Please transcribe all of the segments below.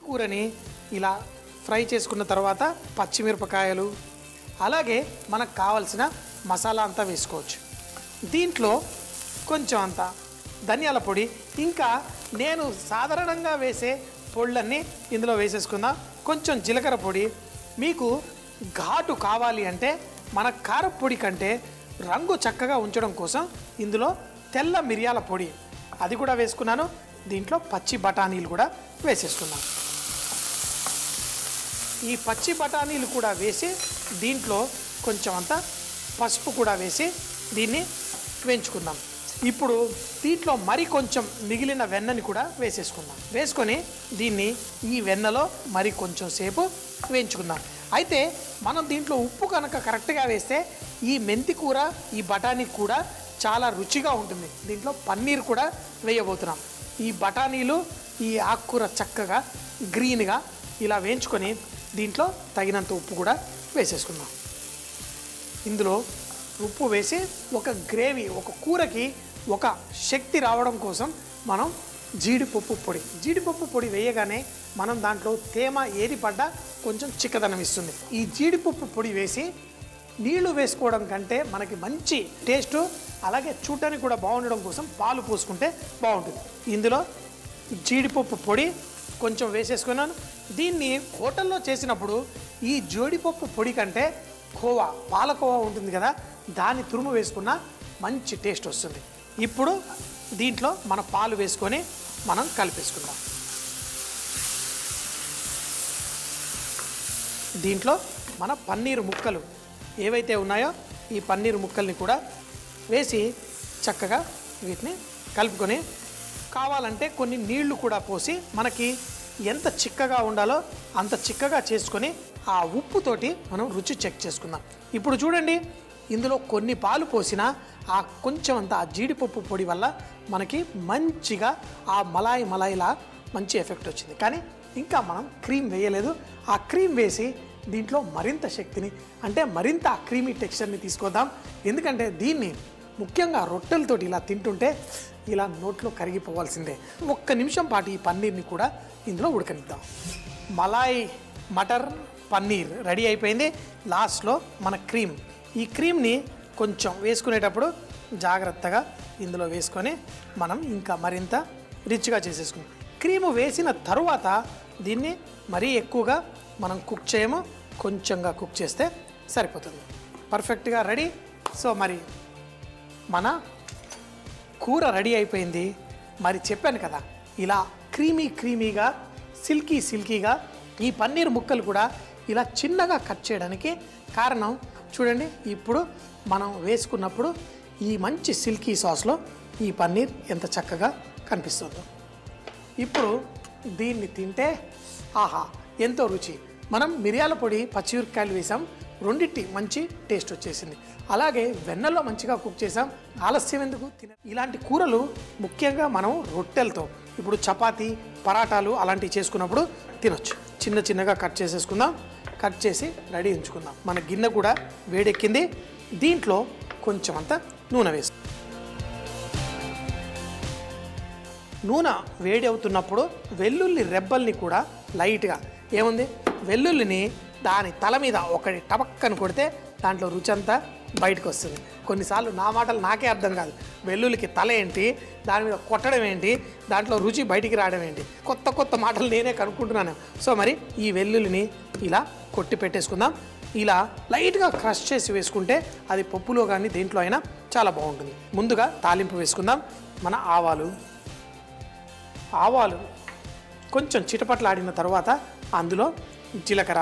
కూరని ఇలా ఫ్రై చేసుకున్న తర్వాత పచ్చిమిరపకాయలు అలాగే మనకు కావలసిన మసాలా అంతా వేసుకోవచ్చు దీంట్లో కొంచెం అంత ధనియాల పొడి ఇంకా నేను సాధారణంగా వేసే పొళ్ళన్నీ ఇందులో వేసేసుకుందాం కొంచెం జీలకర్ర పొడి మీకు ఘాటు కావాలి అంటే మన కారపొడి కంటే రంగు చక్కగా ఉంచడం కోసం ఇందులో తెల్ల మిరియాల పొడి అది కూడా వేసుకున్నాను దీంట్లో పచ్చి బఠానీలు కూడా వేసేసుకున్నాను ఈ పచ్చి బఠానీలు కూడా వేసి దీంట్లో కొంచెం అంత పసుపు కూడా వేసి దీన్ని వేయించుకుందాం ఇప్పుడు దీంట్లో మరి కొంచెం మిగిలిన వెన్నని కూడా వేసేసుకుందాం వేసుకొని దీన్ని ఈ వెన్నలో మరి కొంచెం సేపు వేయించుకుందాం అయితే మనం దీంట్లో ఉప్పు కనుక కరెక్ట్గా వేస్తే ఈ మెంతి కూర ఈ బఠానీ కూడా చాలా రుచిగా ఉంటుంది దీంట్లో పన్నీర్ కూడా వేయబోతున్నాం ఈ బఠానీలు ఈ ఆకుకూర చక్కగా గ్రీన్గా ఇలా వేయించుకొని దీంట్లో తగినంత ఉప్పు కూడా వేసేసుకుందాం ఇందులో ఉప్పు వేసి ఒక గ్రేవీ ఒక కూరకి ఒక శక్తి రావడం కోసం మనం జీడిపప్పు పొడి జీడిపప్పు పొడి వేయగానే మనం దాంట్లో తేమ ఏది పడ్డా కొంచెం చిక్కదనం ఇస్తుంది ఈ జీడిపప్పు పొడి వేసి నీళ్లు వేసుకోవడం కంటే మనకి మంచి టేస్ట్ అలాగే చూడటానికి కూడా బాగుండడం కోసం పాలు పోసుకుంటే బాగుంటుంది ఇందులో జీడిపప్పు పొడి కొంచెం వేసేసుకున్నాను దీన్ని హోటల్లో చేసినప్పుడు ఈ జీడిపప్పు పొడి కంటే కోవా పాలకోవా ఉంటుంది కదా దాన్ని తురుము వేసుకున్న మంచి టేస్ట్ వస్తుంది ఇప్పుడు దీంట్లో మన పాలు వేసుకొని మనం కలిపేసుకుందాం దీంట్లో మన పన్నీరు ముక్కలు ఏవైతే ఉన్నాయో ఈ పన్నీరు ముక్కల్ని కూడా వేసి చక్కగా వీటిని కలుపుకొని కావాలంటే కొన్ని నీళ్లు కూడా పోసి మనకి ఎంత చిక్కగా ఉండాలో అంత చిక్కగా చేసుకొని ఆ ఉప్పుతోటి మనం రుచి చెక్ చేసుకుందాం ఇప్పుడు చూడండి ఇందులో కొన్ని పాలు పోసినా ఆ కొంచెం అంత ఆ జీడిపప్పు పొడి వల్ల మనకి మంచిగా ఆ మలాయి మలాయిలా మంచి ఎఫెక్ట్ వచ్చింది కానీ ఇంకా మనం క్రీమ్ వేయలేదు ఆ క్రీమ్ వేసి దీంట్లో మరింత శక్తిని అంటే మరింత ఆ క్రీమీ టెక్స్చర్ని తీసుకొద్దాం ఎందుకంటే దీన్ని ముఖ్యంగా రొట్టెలతోటి ఇలా తింటుంటే ఇలా నోట్లో కరిగిపోవాల్సిందే ఒక్క నిమిషం పాటు ఈ పన్నీర్ని కూడా ఇందులో ఉడకనిద్దాం మలాయ్ మటర్ పన్నీర్ రెడీ అయిపోయింది లాస్ట్లో మన క్రీమ్ ఈ క్రీమ్ని కొంచెం వేసుకునేటప్పుడు జాగ్రత్తగా ఇందులో వేసుకొని మనం ఇంకా మరింత రిచ్గా చేసేసుకుందాం క్రీము వేసిన తరువాత దీన్ని మరీ ఎక్కువగా మనం కుక్ చేయము కొంచెంగా కుక్ చేస్తే సరిపోతుంది పర్ఫెక్ట్గా రెడీ సో మరి మన కూర రెడీ అయిపోయింది మరి చెప్పాను కదా ఇలా క్రీమీ క్రీమీగా సిల్కీ సిల్కీగా ఈ పన్నీర్ ముక్కలు కూడా ఇలా చిన్నగా కట్ చేయడానికి కారణం చూడండి ఇప్పుడు మనం వేసుకున్నప్పుడు ఈ మంచి సిల్కీ సాస్లో ఈ పన్నీర్ ఎంత చక్కగా కనిపిస్తుందో ఇప్పుడు దీన్ని తింటే ఆహా ఎంతో రుచి మనం మిరియాల పొడి పచ్చిమిరపకాయలు వేసాం రెండింటి మంచి టేస్ట్ వచ్చేసింది అలాగే వెన్నెల్లో మంచిగా కుక్ చేసాం ఆలస్యం ఎందుకు తిన ఇలాంటి కూరలు ముఖ్యంగా మనం రొట్టెలతో ఇప్పుడు చపాతీ పరాటాలు అలాంటివి చేసుకున్నప్పుడు తినొచ్చు చిన్న చిన్నగా కట్ చేసేసుకుందాం కట్ చేసి రెడీ ఉంచుకుందాం మన గిన్నె కూడా వేడెక్కింది దీంట్లో కొంచెం అంత నూనె వేస్తాం నూనె వేడి అవుతున్నప్పుడు వెల్లుల్లి రెబ్బల్ని కూడా లైట్గా ఏముంది వెల్లుల్లిని దాని తల మీద ఒకటి టపక్కని కొడితే దాంట్లో రుచి అంతా బయటకు వస్తుంది కొన్నిసార్లు నా మాటలు నాకే అర్థం కాదు వెల్లుల్లికి తల ఏంటి దాని మీద కొట్టడం ఏంటి దాంట్లో రుచి బయటికి రావడం ఏంటి కొత్త కొత్త మాటలు నేనే కనుక్కుంటున్నాను సో మరి ఈ వెల్లుల్లిని ఇలా కొట్టి పెట్టేసుకుందాం ఇలా లైట్గా క్రష్ చేసి వేసుకుంటే అది పప్పులో కానీ దేంట్లో అయినా చాలా బాగుంటుంది ముందుగా తాలింపు వేసుకుందాం మన ఆవాలు ఆవాలు కొంచెం చిటపట్లాడిన తర్వాత అందులో జీలకర్ర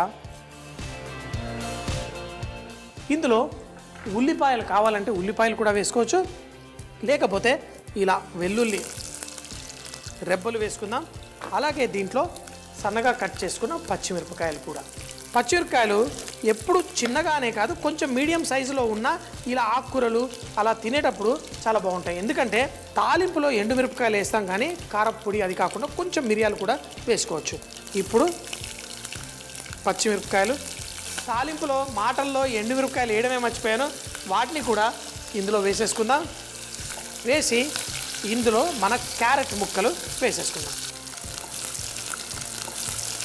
ఇందులో ఉల్లిపాయలు కావాలంటే ఉల్లిపాయలు కూడా వేసుకోవచ్చు లేకపోతే ఇలా వెల్లుల్లి రెబ్బలు వేసుకుందాం అలాగే దీంట్లో సన్నగా కట్ చేసుకున్న పచ్చిమిరపకాయలు కూడా పచ్చిమిరపకాయలు ఎప్పుడు చిన్నగానే కాదు కొంచెం మీడియం సైజులో ఉన్న ఇలా ఆకుకూరలు అలా తినేటప్పుడు చాలా బాగుంటాయి ఎందుకంటే తాలింపులో ఎండుమిరపకాయలు వేస్తాం కానీ కారపొడి అది కాకుండా కొంచెం మిరియాలు కూడా వేసుకోవచ్చు ఇప్పుడు పచ్చిమిరపకాయలు తాలింపులో మాటల్లో ఎండుమిరపకాయలు వేయడమే మర్చిపోయాను వాటిని కూడా ఇందులో వేసేసుకుందాం వేసి ఇందులో మన క్యారెట్ ముక్కలు వేసేసుకుందాం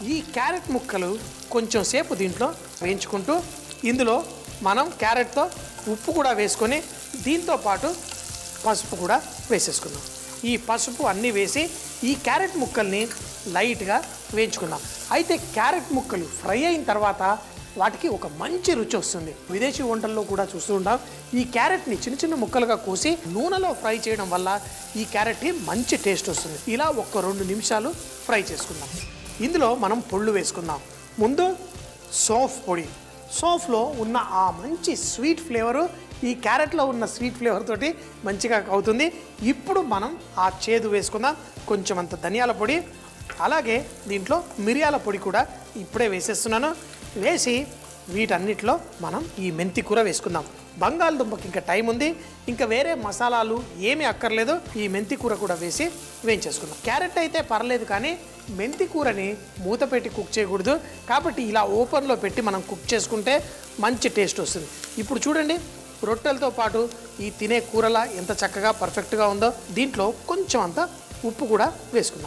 ఈ క్యారెట్ ముక్కలు కొంచెం సేపు దీంట్లో వేయించుకుంటూ ఇందులో మనం క్యారెట్తో ఉప్పు కూడా వేసుకొని దీంతో పాటు పసుపు కూడా వేసేసుకుందాం ఈ పసుపు అన్నీ వేసి ఈ క్యారెట్ ముక్కల్ని లైట్గా వేయించుకుందాం అయితే క్యారెట్ ముక్కలు ఫ్రై అయిన తర్వాత వాటికి ఒక మంచి రుచి వస్తుంది విదేశీ వంటల్లో కూడా చూస్తూ ఉంటాం ఈ క్యారెట్ని చిన్న చిన్న ముక్కలుగా కోసి నూనెలో ఫ్రై చేయడం వల్ల ఈ క్యారెట్కి మంచి టేస్ట్ వస్తుంది ఇలా ఒక రెండు నిమిషాలు ఫ్రై చేసుకుందాం ఇందులో మనం పొళ్ళు వేసుకుందాం ముందు సోఫ్ పొడి సోఫ్లో ఉన్న ఆ మంచి స్వీట్ ఫ్లేవరు ఈ క్యారెట్లో ఉన్న స్వీట్ ఫ్లేవర్ తోటి మంచిగా అవుతుంది ఇప్పుడు మనం ఆ చేదు వేసుకుందాం కొంచెం అంత ధనియాల పొడి అలాగే దీంట్లో మిరియాల పొడి కూడా ఇప్పుడే వేసేస్తున్నాను వేసి వీటన్నిటిలో మనం ఈ మెంతి కూర వేసుకుందాం బంగాళదుంపకి ఇంకా టైం ఉంది ఇంకా వేరే మసాలాలు ఏమీ అక్కర్లేదు ఈ మెంతి కూర కూడా వేసి వేయించేసుకుందాం క్యారెట్ అయితే పర్లేదు కానీ మెంతి కూరని మూత పెట్టి కుక్ చేయకూడదు కాబట్టి ఇలా ఓపెన్లో పెట్టి మనం కుక్ చేసుకుంటే మంచి టేస్ట్ వస్తుంది ఇప్పుడు చూడండి రొట్టెలతో పాటు ఈ తినే కూరలా ఎంత చక్కగా పర్ఫెక్ట్గా ఉందో దీంట్లో కొంచెం అంత ఉప్పు కూడా వేసుకుందాం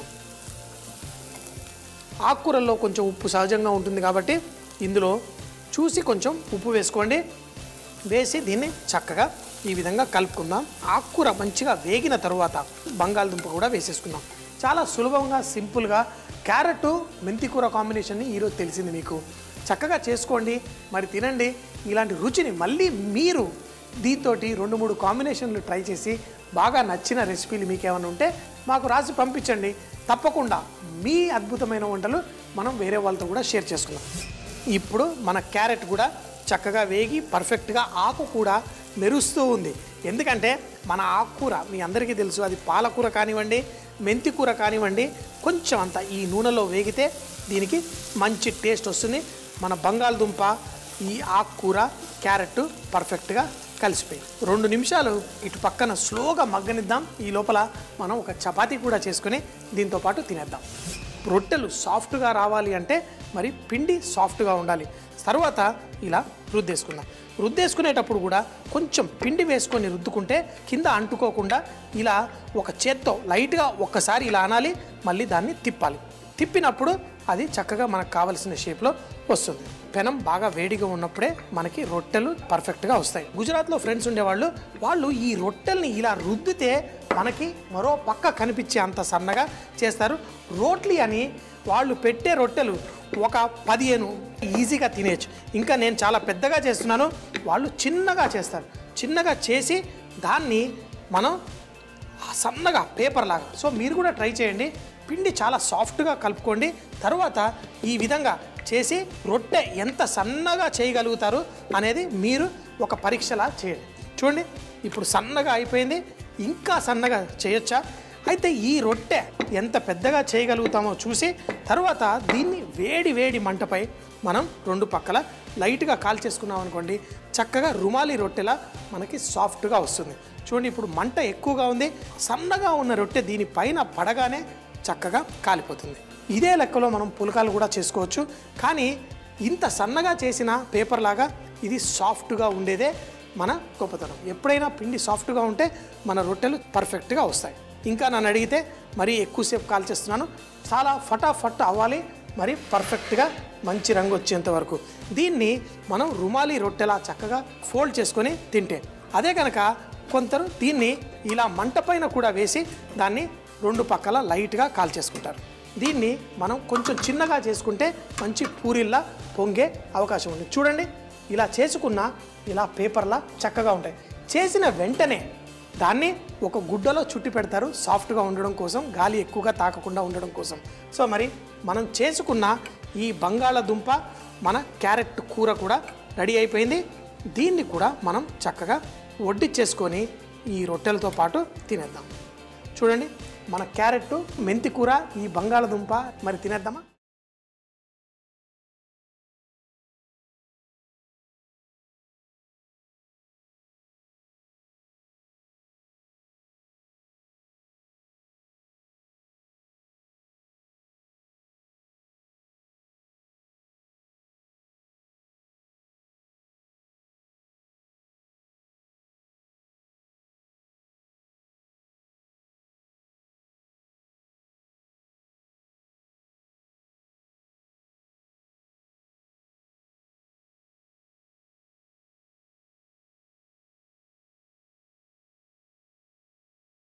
ఆకుకూరల్లో కొంచెం ఉప్పు సహజంగా ఉంటుంది కాబట్టి ఇందులో చూసి కొంచెం ఉప్పు వేసుకోండి వేసి దీన్ని చక్కగా ఈ విధంగా కలుపుకుందాం ఆకుకూర మంచిగా వేగిన తరువాత బంగాళదుంప కూడా వేసేసుకుందాం చాలా సులభంగా సింపుల్గా క్యారెట్ మెంతి కూర కాంబినేషన్ని ఈరోజు తెలిసింది మీకు చక్కగా చేసుకోండి మరి తినండి ఇలాంటి రుచిని మళ్ళీ మీరు దీంతో రెండు మూడు కాంబినేషన్లు ట్రై చేసి బాగా నచ్చిన రెసిపీలు మీకు ఏమైనా ఉంటే మాకు రాసి పంపించండి తప్పకుండా మీ అద్భుతమైన వంటలు మనం వేరే వాళ్ళతో కూడా షేర్ చేసుకుందాం ఇప్పుడు మన క్యారెట్ కూడా చక్కగా వేగి పర్ఫెక్ట్గా ఆకు కూడా మెరుస్తూ ఉంది ఎందుకంటే మన ఆకుకూర మీ అందరికీ తెలుసు అది పాలకూర కానివ్వండి మెంతి కూర కానివ్వండి కొంచెం అంత ఈ నూనెలో వేగితే దీనికి మంచి టేస్ట్ వస్తుంది మన బంగాళదుంప ఈ ఆకుకూర క్యారెట్ పర్ఫెక్ట్గా కలిసిపోయి రెండు నిమిషాలు ఇటు పక్కన స్లోగా మగ్గనిద్దాం ఈ లోపల మనం ఒక చపాతీ కూడా చేసుకొని దీంతో పాటు తినేద్దాం రొట్టెలు సాఫ్ట్గా రావాలి అంటే మరి పిండి సాఫ్ట్గా ఉండాలి తర్వాత ఇలా రుద్దేసుకుందాం రుద్దేసుకునేటప్పుడు కూడా కొంచెం పిండి వేసుకొని రుద్దుకుంటే కింద అంటుకోకుండా ఇలా ఒక చేత్తో లైట్గా ఒక్కసారి ఇలా అనాలి మళ్ళీ దాన్ని తిప్పాలి తిప్పినప్పుడు అది చక్కగా మనకు కావలసిన షేప్లో వస్తుంది పెనం బాగా వేడిగా ఉన్నప్పుడే మనకి రొట్టెలు పర్ఫెక్ట్గా వస్తాయి గుజరాత్లో ఫ్రెండ్స్ ఉండేవాళ్ళు వాళ్ళు ఈ రొట్టెల్ని ఇలా రుద్దితే మనకి మరో పక్క కనిపించే అంత సన్నగా చేస్తారు రోట్లీ అని వాళ్ళు పెట్టే రొట్టెలు ఒక పదిహేను ఈజీగా తినేయచ్చు ఇంకా నేను చాలా పెద్దగా చేస్తున్నాను వాళ్ళు చిన్నగా చేస్తారు చిన్నగా చేసి దాన్ని మనం సన్నగా పేపర్ లాగా సో మీరు కూడా ట్రై చేయండి పిండి చాలా సాఫ్ట్గా కలుపుకోండి తర్వాత ఈ విధంగా చేసి రొట్టె ఎంత సన్నగా చేయగలుగుతారు అనేది మీరు ఒక పరీక్షలా చేయండి చూడండి ఇప్పుడు సన్నగా అయిపోయింది ఇంకా సన్నగా చేయొచ్చా అయితే ఈ రొట్టె ఎంత పెద్దగా చేయగలుగుతామో చూసి తర్వాత దీన్ని వేడి వేడి మంటపై మనం రెండు పక్కల లైట్గా కాల్చేసుకున్నాం అనుకోండి చక్కగా రుమాలి రొట్టెలా మనకి సాఫ్ట్గా వస్తుంది చూడండి ఇప్పుడు మంట ఎక్కువగా ఉంది సన్నగా ఉన్న రొట్టె దీనిపైన పడగానే చక్కగా కాలిపోతుంది ఇదే లెక్కలో మనం పులకాలు కూడా చేసుకోవచ్చు కానీ ఇంత సన్నగా చేసిన పేపర్ లాగా ఇది సాఫ్ట్గా ఉండేదే మన గొప్పతనం ఎప్పుడైనా పిండి సాఫ్ట్గా ఉంటే మన రొట్టెలు పర్ఫెక్ట్గా వస్తాయి ఇంకా నన్ను అడిగితే మరీ ఎక్కువసేపు కాల్చేస్తున్నాను చాలా ఫటాఫట్ అవ్వాలి మరి పర్ఫెక్ట్గా మంచి రంగు వచ్చేంత వరకు దీన్ని మనం రుమాలి రొట్టెలా చక్కగా ఫోల్డ్ చేసుకొని తింటే అదే కనుక కొందరు దీన్ని ఇలా మంట పైన కూడా వేసి దాన్ని రెండు పక్కల లైట్గా కాల్చేసుకుంటారు దీన్ని మనం కొంచెం చిన్నగా చేసుకుంటే మంచి పూరిల్లా పొంగే అవకాశం ఉంది చూడండి ఇలా చేసుకున్న ఇలా పేపర్లా చక్కగా ఉంటాయి చేసిన వెంటనే దాన్ని ఒక గుడ్డలో చుట్టి పెడతారు సాఫ్ట్గా ఉండడం కోసం గాలి ఎక్కువగా తాకకుండా ఉండడం కోసం సో మరి మనం చేసుకున్న ఈ బంగాళదుంప మన క్యారెట్ కూర కూడా రెడీ అయిపోయింది దీన్ని కూడా మనం చక్కగా వడ్డిచ్చేసుకొని ఈ రొట్టెలతో పాటు తినేద్దాం చూడండి మన క్యారెట్ మెంతి కూర ఈ బంగాళదుంప మరి తినేద్దామా